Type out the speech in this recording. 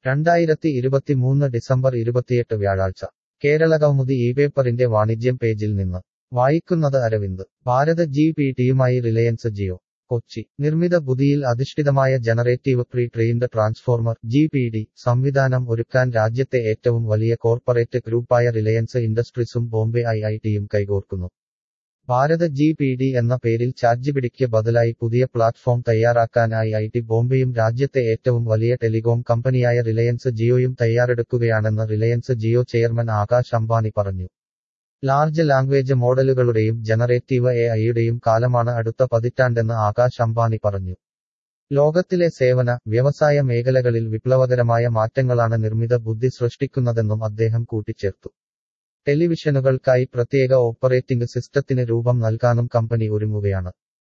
രണ്ടായിരത്തി ഇരുപത്തിമൂന്ന് ഡിസംബർ ഇരുപത്തിയെട്ട് വ്യാഴാഴ്ച കേരളകൗമുദി ഈ പേപ്പറിന്റെ വാണിജ്യം പേജിൽ നിന്ന് വായിക്കുന്നത് അരവിന്ദ് ഭാരത് ജി പി ടിയുമായി റിലയൻസ് ജിയോ കൊച്ചി നിർമ്മിത ബുദ്ധിയിൽ അധിഷ്ഠിതമായ generative pre trained transformer G P D സംവിധാനം ഒരുക്കാൻ രാജ്യത്തെ ഏറ്റവും വലിയ കോർപ്പറേറ്റ് ഗ്രൂപ്പായ റിലയൻസ് ഇൻഡസ്ട്രീസും ബോംബെ ഐ ഐ ടിയും കൈകോർക്കുന്നു ഭാരത് ജി പി ഡി എന്ന പേരിൽ ചാറ്റ്ജിപിടിക്ക് ബദലായി പുതിയ പ്ലാറ്റ്ഫോം തയ്യാറാക്കാനായി ഐ ടി ബോംബെയും രാജ്യത്തെ ഏറ്റവും വലിയ ടെലികോം കമ്പനിയായ റിലയൻസ് ജിയോയും തയ്യാറെടുക്കുകയാണെന്ന് റിലയൻസ് ജിയോ ചെയർമാൻ ആകാശ് അംബാനി പറഞ്ഞു ലാർജ് ലാംഗ്വേജ് മോഡലുകളുടെയും ജനറേറ്റീവ് എ ഐയുടെയും കാലമാണ് അടുത്ത പതിറ്റാണ്ടെന്ന് ആകാശ് അംബാനി പറഞ്ഞു ലോകത്തിലെ സേവന വ്യവസായ മേഖലകളിൽ വിപ്ലവകരമായ മാറ്റങ്ങളാണ് നിർമ്മിത ബുദ്ധി സൃഷ്ടിക്കുന്നതെന്നും അദ്ദേഹം കൂട്ടിച്ചേർത്തു ടെലിവിഷനുകൾക്കായി പ്രത്യേക ഓപ്പറേറ്റിംഗ് സിസ്റ്റത്തിന് രൂപം നൽകാനും കമ്പനി ഒരുങ്ങുകയാണ്